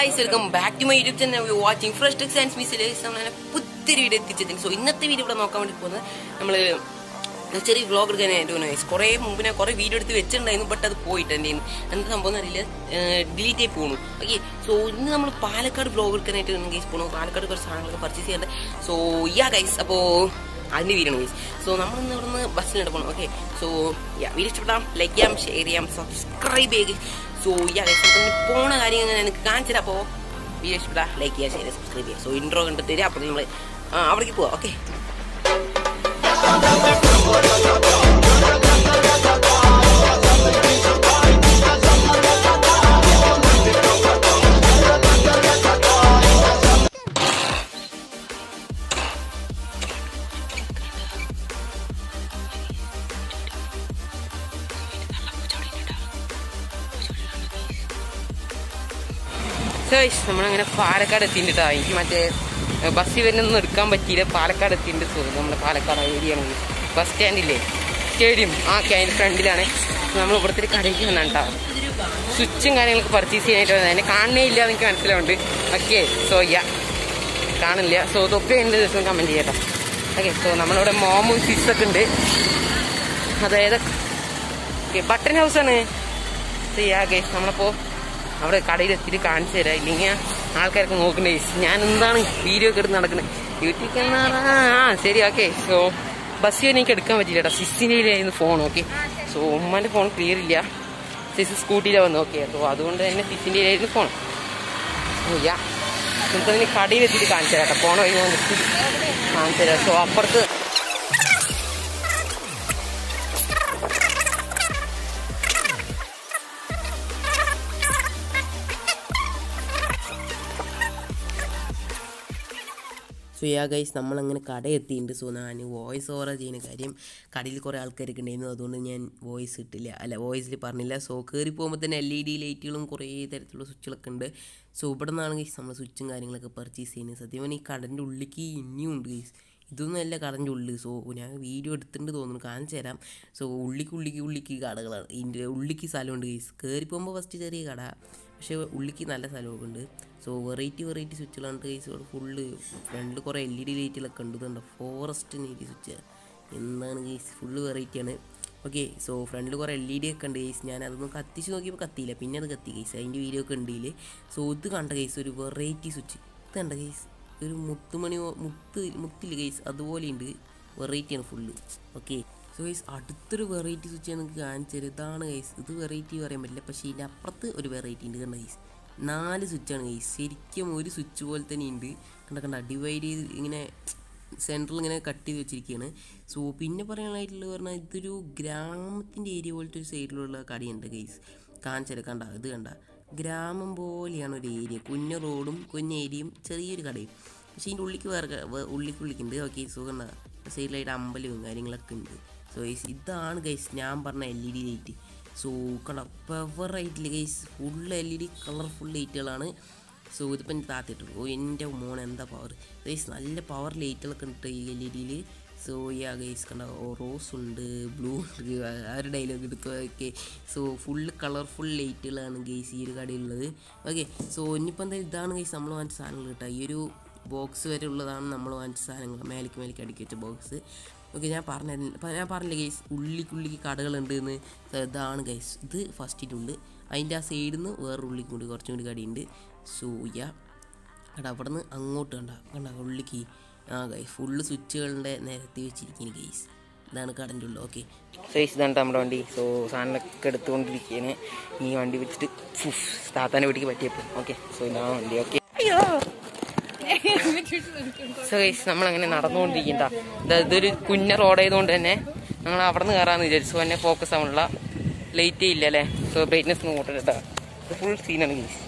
guys welcome back to my YouTube channel watching fresh techs and മിസ്സിൽ നമ്മളെ പുത്തിരി video എത്തിച്ചതിന് സോ ഇന്നത്തെ വീഡിയോ ഇവിടെ നോക്കാൻ വേണ്ടി പോകുന്നത് നമ്മൾ ചെറിയ വ്ളോഗ് എടുക്കാനായിട്ട് ഗൈസ് കുറേ മുമ്പിനെ കുറേ വീഡിയോ എടുത്ത് വെച്ചിട്ടുണ്ടായിരുന്നു ബട്ട് അത് പോയിട്ട് എൻ്റെ എന്താ സംഭവം എന്നറിയില്ല ഡിലീറ്റ് ആയി പോണു ഓക്കെ സോ ഇന്ന് നമ്മൾ പാലക്കാട് വ്ളോഗ് എടുക്കാനായിട്ട് ഗൈസ് പോകണം പാലക്കാട് കുറച്ച് സാധനങ്ങളൊക്കെ പർച്ചേസ് ചെയ്യാണ്ട് സോ യാ ഗൈസ് അപ്പോൾ അതിന്റെ വീഡിയോ ഗൈസ് സോ നമ്മൾ ഇന്ന് ഇവിടുന്ന് ബസ്സിലിട്ട് പോകണം ഓക്കെ സോ യാ വീഡിയോ ഇഷ്ടപ്പെടാം ലൈക്ക് ചെയ്യാം ഷെയർ ചെയ്യാം സബ്സ്ക്രൈബ് ചെയ്യുക സോ യാ ഗൈസ് നമുക്ക് പോണ കാര്യം ഞാൻ എനിക്ക് കാണിച്ചു തരാം അപ്പോൾ വീഡിയോ ഇഷ്ടപ്പെടാം ലൈക്ക് ചെയ്യുക ഷെയർ ചെയ്യുക സബ്സ്ക്രൈബ് ചെയ്യുക സോ ഇൻട്രോ കണ്ടിട്ട് തരാം അപ്പോൾ നമ്മൾ അവിടേക്ക് പോവാം ഓക്കെ ഗൈസ് നമ്മളങ്ങനെ പാലക്കാട് എത്തിയിട്ടാ എനിക്ക് മറ്റേ ബസ്സിൽ വരുന്നൊന്നും എടുക്കാൻ പറ്റിയില്ല പാലക്കാട് എത്തിയിട്ടുണ്ട് സോ നമ്മുടെ പാലക്കാട് ഏരിയ ആണ് ബസ് സ്റ്റാൻഡില്ലേ സ്റ്റേഡിയം ആ അതിന്റെ ഫ്രണ്ടിലാണ് നമ്മൾ ഇവിടുത്തെ ഒരു കടയ്ക്ക് വന്നാട്ടാ സ്വിച്ചും കാര്യങ്ങളൊക്കെ പർച്ചേസ് ചെയ്യാനായിട്ട് വന്നത് എന്നെ കാണണേ ഇല്ല എന്ന് എനിക്ക് മനസ്സിലാവുണ്ട് ഓക്കെ സോ യാ കാണില്ല സോ തൊക്കെ എൻ്റെ ദിവസം കമൻറ്റ് ചെയ്യട്ടോ ഓക്കെ സോ നമ്മളിവിടെ മോമും സിക്സൊക്കെ ഉണ്ട് അതായത് ബട്ടൺ ഹൗസാണ് സോ യാ ഗൈസ് നമ്മളപ്പോ അവിടെ കടയിൽ എത്തിയിട്ട് കാണിച്ചു തരാം ഇല്ലെങ്കിൽ ആൾക്കാരൊക്കെ നോക്കണ്ടേ ഞാൻ എന്താണ് വീഡിയോ ഒക്കെ എടുത്ത് നടക്കുന്നത് യൂട്യൂബ് ചാനൽ ആ ശരി ഓക്കെ സോ ബസ്സിൽ എനിക്ക് എടുക്കാൻ പറ്റില്ല കേട്ടോ സിക്സിൻ്റെ ഫോൺ ഓക്കെ സോ ഉമ്മാൻ്റെ ഫോൺ ക്ലിയർ ഇല്ല സിസ് സ്കൂട്ടിയിലാണ് വന്നു ഓക്കെ സോ അതുകൊണ്ട് തന്നെ സിക്സിൻ്റെ ആയിരുന്നു ഫോൺ ഓ യാ നമുക്ക് അതിന് കടയിൽ എത്തിയിട്ട് കാണിച്ചു തരാം കേട്ടോ ഫോൺ വഴി ഞാൻ നിർത്തി കാണിച്ചു തരാം സോ അപ്പുറത്ത് സോ യാ ഗൈസ് നമ്മളങ്ങനെ കട എത്തിയിട്ടുണ്ട് സോ ഞാൻ വോയിസ് ഓവർ ചെയ്യുന്ന കാര്യം കടയിൽ കുറേ ആൾക്കാരൊക്കെ ഉണ്ടായിരുന്നു അതുകൊണ്ട് ഞാൻ വോയിസ് ഇട്ടില്ല അല്ല വോയിസിൽ പറഞ്ഞില്ല സോ കയറി പോകുമ്പോൾ തന്നെ എൽ ഇ ഡി ലൈറ്റുകളും കുറേ തരത്തിലുള്ള സ്വിച്ചുകളൊക്കെ ഉണ്ട് സോ ഇവിടെ നിന്നാണ് ഗൈസ് നമ്മൾ സ്വിച്ചും കാര്യങ്ങളൊക്കെ പർച്ചേസ് ചെയ്യുന്നത് സത്യം പറഞ്ഞാൽ ഈ കടൻ്റെ ഉള്ളിലേക്ക് ഇനിയും ഉണ്ട് ഗൈസ് ഇതൊന്നും അല്ല കടൻ്റെ ഉള്ളിൽ സോ ഞാൻ വീഡിയോ എടുത്തിട്ടുണ്ട് തോന്നുന്നു കാണിച്ചു തരാം സോ ഉള്ളിക്ക് ഉള്ളിക്ക് ഉള്ളിക്ക് കടകളാണ് ഇതിൻ്റെ ഉള്ളിക്ക് സ്ഥലമുണ്ട് ഗൈസ് കയറി പോകുമ്പോൾ ഫസ്റ്റ് ചെറിയ കട പക്ഷേ ഉള്ളിക്ക് നല്ല സ്ഥലമൊക്കെ ഉണ്ട് സോ വെറൈറ്റി വെറൈറ്റി സ്വിച്ചുകളുണ്ട് ഗൈസ് ഇവിടെ ഫുള്ള് ഫ്രണ്ടിൽ കുറേ എൽ ഇ ഡി ലൈറ്റുകളൊക്കെ ഉണ്ട് ഇതുണ്ട് ഫോറസ്റ്റ് നീതി സ്വിച്ച് എന്താണ് ഗൈസ് ഫുള്ള് വെറൈറ്റിയാണ് ഓക്കെ സോ ഫ്രണ്ടിൽ കുറേ എൽ ഇ ഡി ഒക്കെ ഉണ്ട് ഗൈസ് ഞാൻ അതൊന്നും കത്തിച്ച് നോക്കിയപ്പോൾ കത്തിയില്ല പിന്നെ അത് കത്തി ഗൈസ് അതിൻ്റെ വീഡിയോ ഒക്കെ ഉണ്ട് ഇതിൽ സോ ഇത് കണ്ട ഗൈസ് ഒരു വെറൈറ്റി സ്വിച്ച് ഇത് കണ്ട ഗൈസ് ഒരു മുത്തുമണി മുത്ത് മുത്തില്ല ഗൈസ് അതുപോലെ ഉണ്ട് വെറൈറ്റിയാണ് ഫുള്ള് ഓക്കെ സോ ഗൈസ് അടുത്തൊരു വെറൈറ്റി സ്വിച്ച് നിങ്ങൾക്ക് കാണിച്ചു തരും ഇതാണ് ഗൈസ് ഇത് വെറൈറ്റി പറയാൻ പറ്റില്ല പക്ഷേ ഇതിൻ്റെ അപ്പുറത്ത് ഒരു വെറൈറ്റി ഉണ്ട് കണ്ട ഗൈസ് നാല് സ്വിച്ചാണ് ഗൈസ് ശരിക്കും ഒരു സ്വിച്ച് പോലെ തന്നെ ഉണ്ട് കണ്ട കണ്ട ഡിവൈഡ് ചെയ്ത് ഇങ്ങനെ സെൻട്രൽ ഇങ്ങനെ കട്ട് ചെയ്ത് വെച്ചിരിക്കുകയാണ് സോ പിന്നെ പറയാനായിട്ടുള്ളത് പറഞ്ഞാൽ ഇതൊരു ഗ്രാമത്തിൻ്റെ ഏരിയ പോലത്തെ ഒരു സൈഡിലുള്ള കടയുണ്ട് ഗൈസ് കാണിച്ചത് കണ്ട ഇത് കണ്ട ഗ്രാമം പോലെയാണ് ഒരു ഏരിയ കുഞ്ഞ റോഡും കുഞ്ഞ ഏരിയയും ചെറിയൊരു കടയും പക്ഷേ ഇതിൻ്റെ ഉള്ളിക്ക് വേറെ ഉള്ളിക്ക് ഉള്ളിക്കുണ്ട് ഓക്കെ സോ കണ്ട സൈഡിലായിട്ട് അമ്പലവും കാര്യങ്ങളൊക്കെ ഉണ്ട് സോ ഗൈസ് ഇതാണ് ഗൈസ് ഞാൻ പറഞ്ഞ L E D light so കണ്ട പവറായിട്ടില്ല guys full L E D colourful ലൈറ്റുകളാണ് സോ ഇതിപ്പോൾ എൻ്റെ താത്തിട്ടു ഓ എൻ്റെ മോൻ എന്താ പവർ ഗൈസ് നല്ല പവർ ലൈറ്റുകളൊക്കെ ഉണ്ട് ഈ എൽ ഇ ഡിയിൽ സോ യാ ഗൈസ് കണ്ട റോസ് ഉണ്ട് ബ്ലൂ ഉണ്ട് ആ ഒരു ഡയലോഗ് എടുക്കുകയൊക്കെ സോ ഫുള്ള് കളർഫുൾ ലൈറ്റുകളാണ് ഗൈസ് ഈ ഒരു കടയിലുള്ളത് ഓക്കെ സോ ഇനിയിപ്പോൾ എന്താ ഇതാണ് ഗൈസ് നമ്മൾ വാങ്ങിച്ച സാധനങ്ങൾ കേട്ടോ ഈ ഒരു ബോക്സ് വരെ ഉള്ളതാണ് നമ്മൾ വാങ്ങിച്ച സാധനങ്ങൾ മേലേക്ക് മേലേക്ക് അടുക്കി വെച്ച ബോക്സ് ഓക്കെ ഞാൻ പറഞ്ഞ ഞാൻ പറഞ്ഞില്ല ഗൈസ് ഉള്ളിക്കുള്ളിക്ക് കടകളുണ്ട് എന്ന് ഇതാണ് ഗൈസ് ഇത് ഫസ്റ്റിൻ്റെ ഉള്ളിൽ അതിൻ്റെ ആ സൈഡിൽ നിന്ന് വേറെ ഉള്ളിക്ക് കൂടി കുറച്ചും കൂടി കടയുണ്ട് സോ യാ കണ്ട അവിടെ നിന്ന് അങ്ങോട്ട് കണ്ട കണ്ട ഉള്ളിക്ക് ആ ഗൈസ് ഫുള്ള് സ്വിച്ചുകളുടെ നിരത്തി വെച്ചിരിക്കുന്നു ഗൈസ് ഇതാണ് കടൻ്റെ ഉള്ളിൽ ഓക്കെ സൈസ് ഇതാണ് നമ്മുടെ വണ്ടി സോ സാധനമൊക്കെ എടുത്തുകൊണ്ടിരിക്കുകയാണ് ഈ വണ്ടി വെച്ചിട്ട് താത്താൻ്റെ വീട്ടിലേക്ക് പറ്റിയപ്പോൾ ഓക്കെ സോ ഇതാണ് വണ്ടി ഓക്കെ അയ്യോ സോ ഗൈസ് നമ്മളങ്ങനെ നടന്നുകൊണ്ടിരിക്കണ്ട ഇതൊരു കുഞ്ഞ റോഡ് ആയതുകൊണ്ട് തന്നെ ഞങ്ങൾ അവിടെ നിന്ന് കയറാന്ന് വിചാരിച്ചു സോ എന്നെ ഫോക്കസ് ആവുന്നില്ല ലൈറ്റേ ഇല്ല അല്ലേ സോ ബ്രൈറ്റ്നെസ് കൂട്ടരുത് കേട്ടോ ഇത് ഫുൾ സീനാണ് guys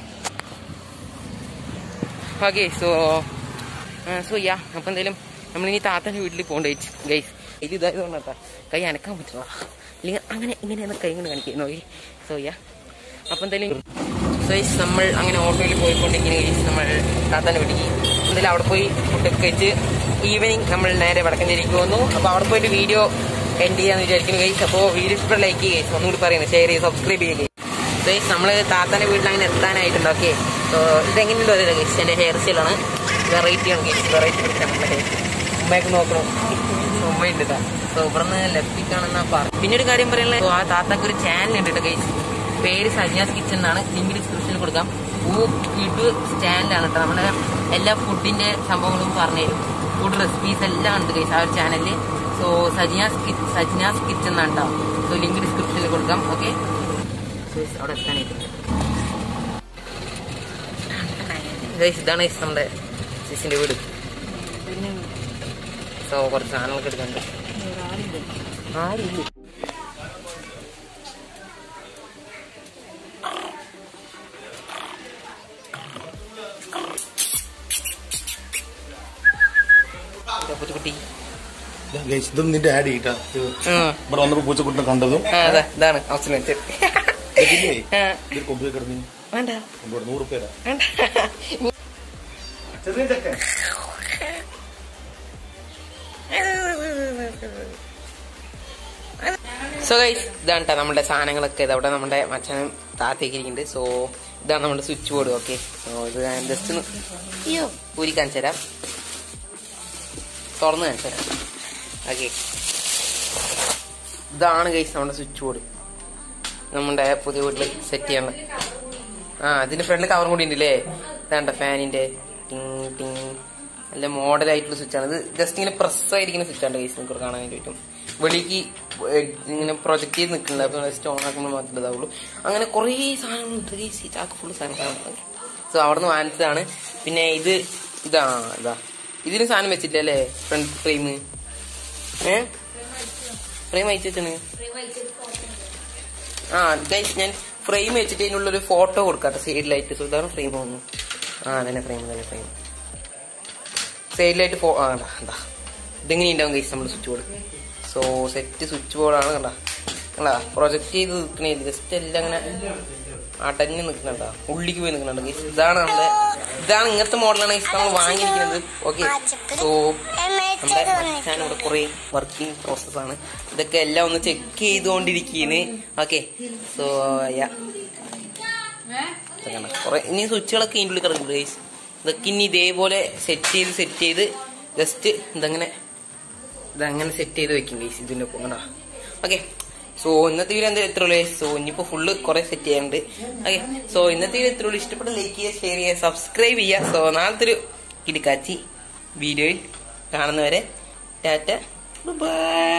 okay so so yeah അപ്പം എന്തായാലും നമ്മളിനി താത്തൻ്റെ വീട്ടിൽ പോകണ്ട ഗൈസ് ഇത് ഇതായതുകൊണ്ട് കേട്ടോ കൈ അനക്കാൻ പറ്റില്ല അല്ലെങ്കിൽ അങ്ങനെ ഇങ്ങനെയാണ് കൈ കൊണ്ട് കാണിക്കുന്നു ഓക്കെ സോ യാ അപ്പം എന്തായാലും സൈസ് നമ്മൾ അങ്ങനെ ഓട്ടോയിൽ പോയിക്കൊണ്ടിരിക്കുന്ന ഗൈസ് നമ്മൾ താത്താൻ്റെ വീട്ടിലേക്ക് എന്തായാലും അവിടെ പോയി ഫുഡൊക്കെ കഴിച്ച് ഈവനിങ് നമ്മൾ നേരെ വടക്കഞ്ചേരിക്ക് വന്നു അപ്പോൾ അവിടെ പോയിട്ട് വീഡിയോ എൻഡ് ചെയ്യാന്ന് വിചാരിക്കുന്നു ഗൈസ് അപ്പോൾ വീഡിയോ ഇഷ്ടപ്പെട്ട ലൈക്ക് ചെയ്യുക ഒന്നുകൂടി പറയുന്നത് ഷെയർ ചെയ്യുക സബ്സ്ക്രൈബ് ചെയ്യുക ഗൈസ് നമ്മൾ താത്താൻ്റെ വീട്ടിൽ അങ്ങനെ എത്താനായിട്ടുണ്ട് ഓക്കെ സോ ഇതെങ്ങനെയുണ്ടോ അറിയില്ല ഗൈസ് എൻ്റെ ഹെയർ സ്റ്റൈലാണ് വെറൈറ്റി ആണ് ഗൈസ് വെറൈറ്റി നമ്മുടെ ഹെയർ ഉമ്മയൊക്കെ നോക്കണം ഉമ്മയുണ്ട് കേട്ടോ സോ ഇവിടുന്ന് ലെഫ്റ്റിക്കാണെന്നാ പറഞ്ഞു പിന്നെ ഒരു കാര്യം പറയാനുള്ളത് ആ താത്താക്ക് ഒരു ചാനൽ ഉണ്ട് കേട്ടോ ഗൈസ് പേര് സജ്ഞാസ് കിച്ചൺ എന്നാണ് ലിങ്ക് ഡിസ്ക്രിപ്ഷനിൽ കൊടുക്കാം ഊ കിട്ടു ചാനലാണ് കേട്ടോ നമ്മുടെ എല്ലാ ഫുഡിന്റെ സംഭവങ്ങളും പറഞ്ഞുതരും ഫുഡ് റെസിപ്പീസ് എല്ലാം ഉണ്ട് ഗൈസ് ആ ഒരു ചാനലിൽ സോ സജ്ഞാസ് കി- സജ്ഞാസ് കിച്ചൺ എന്നാണ് കേട്ടോ സോ ലിങ്ക് ഡിസ്ക്രിപ്ഷനിൽ കൊടുക്കാം ഓക്കെ അവിടെ എത്താനായിട്ടുണ്ട് ഗൈസ് ഇതാണ് guys നമ്മുടെ സിസിന്റെ വീട് സോ കുറച്ച് സാധനങ്ങളൊക്കെ എടുക്കണ്ട് ആരില്ല പൂച്ചക്കുട്ടി ഗൈസ് ഇതും നിന്റെ ആഡ് ചെയ്യട്ടാ ഇവിടെ വന്നപ്പോ പൂച്ചക്കുട്ടിനെ കണ്ടതും ആ അതാ ഇതാണ് അവസരം വെച്ചത് ഇതില്ലേ ആ, ഇതിൽ കൊണ്ടുപോയി കിടന്നു വേണ്ട കൊണ്ടുപോയി നൂറ് പേരാ വേണ്ട ചെറിയ ചക്കൻ സോ ഗൈസ് ഇതാണ് ട്ടോ നമ്മുടെ സാധനങ്ങളൊക്കെ ഇതവിടെ നമ്മുടെ മച്ചനും താത്തേക്ക് ഇരിക്കുന്നുണ്ട് സോ ഇതാണ് നമ്മുടെ സ്വിച്ച് ബോർഡ് ഓക്കെ സോ ഇത് ഞാൻ ജസ്റ്റ് ഒന്ന് അയ്യോ ഊരി കാണിച്ചു തരാം തുറന്ന് കാണിച്ചു തരാം ഓക്കെ ഇതാണ് ഗൈസ് നമ്മുടെ സ്വിച്ച് ബോർഡ് നമ്മുടെ പുതിയ വീട്ടിൽ സെറ്റ് ചെയ്യാനുള്ള ആ അതിന്റെ ഫ്രണ്ട് കവറും കൂടി ഉണ്ടല്ലേ ഇതാണ്ട ഫാനിന്റെ ടിങ് ടിങ് നല്ല മോഡൽ ആയിട്ടുള്ള സ്വിച്ചാണ് ഇത് ജസ്റ്റ് ഇങ്ങനെ പ്രസ് ആയിരിക്കുന്ന സ്വിച്ചാണ് ഗൈസ് നിങ്ങൾക്ക് കാണാൻ വേണ്ടി പറ്റും വെളിക്ക് ഇങ്ങനെ പ്രൊജക്ട് ചെയ്ത് നിൽക്കുന്നുണ്ട് അപ്പൊ ജസ്റ്റ് ഓൺ ആക്കുമ്പോൾ മാത്രമേ ഇതാവുള്ളൂ അങ്ങനെ കുറേ സാധനങ്ങളുണ്ട് ഗൈസ് ഈ ചാക്ക് ഫുള്ള് സാധനങ്ങളാണ് സോ അവിടെ നിന്ന് വാങ്ങിച്ചതാണ് പിന്നെ ഇത് ഇതാ ഇതാ ഇതിന് സാധനം വെച്ചിട്ടല്ലേ ഫ്രണ്ട് ഫ്രെയിം ഏ ഫ്രെയിം അയച്ചു വെച്ചാണ് ആ ഗൈസ് ഞാൻ ഫ്രെയിം വെച്ചിട്ട് അതിനുള്ളൊരു ഫോട്ടോ കൊടുക്കാട്ടെ സൈഡിലായിട്ട് സോ ഇതാണ് ഫ്രെയിം തോന്നുന്നു ആ അതന്നെ ഫ്രെയിം തന്നെ ഫ്രെയിം സൈഡിലായിട്ട് ഫോ ആ കണ്ടാ കണ്ടാ ഇതെങ്ങനെ ഉണ്ടാവും ഗൈസ് നമ്മൾ switch board so set switch ബോർഡാണ് കണ്ടാ കണ്ടാ പ്രൊജക്ട് ചെയ്ത് നിൽക്കണേ ജസ്റ്റ് എല്ലാം അങ്ങനെ അടഞ്ഞ് നിൽക്കുന്നുണ്ടാ ഉള്ളിക്ക് പോയി നിൽക്കുന്നുണ്ട് ഗൈസ് ഇതാണ് നമ്മുടെ ഇതാണ് ഇങ്ങനത്തെ മോഡലാണ് ഗൈസ് നമ്മൾ വാങ്ങിയിരിക്കുന്നത് ഓക്കെ സോ നമ്മുടെ ഞാൻ ഇവിടെ കുറെ വർക്കിംഗ് പ്രോസസ്സാണ് ഇതൊക്കെ എല്ലാം ഒന്ന് ചെക്ക് ചെയ്തുകൊണ്ടിരിക്കുകയാണ് ഓക്കെ സോ യാ കുറെ ഇനി സ്വിച്ചുകളൊക്കെ ഇതിൻ്റെ ഉള്ളിൽ കിടക്കുന്നുണ്ട് ഗൈസ് ഇതൊക്കെ ഇനി ഇതേപോലെ സെറ്റ് ചെയ്ത് സെറ്റ് ചെയ്ത് ജസ്റ്റ് ഇതങ്ങനെ ഇതങ്ങനെ സെറ്റ് ചെയ്ത് വെക്കും ഗൈസ് ഇതിൻ്റെ ഒപ്പം കണ്ടാ ഓക്കെ സോ ഇന്നത്തെ വീഡിയോ എന്താ എത്ര ഉള്ളൂ സോ ഇനിയിപ്പോ ഫുള്ള് കുറെ സെറ്റ് ചെയ്യാനുണ്ട് ഓക്കെ സോ ഇന്നത്തെ വീഡിയോ എത്ര ഉള്ളൂ ഇഷ്ടപ്പെട്ട ലൈക്ക് ചെയ്യുക ഷെയർ ചെയ്യുക സബ്സ്ക്രൈബ് ചെയ്യുക സോ നാളത്തെ ഒരു കിടക്കാച്ചി വീഡിയോയിൽ കാണുന്നവരെ ടാറ്റ ബൈ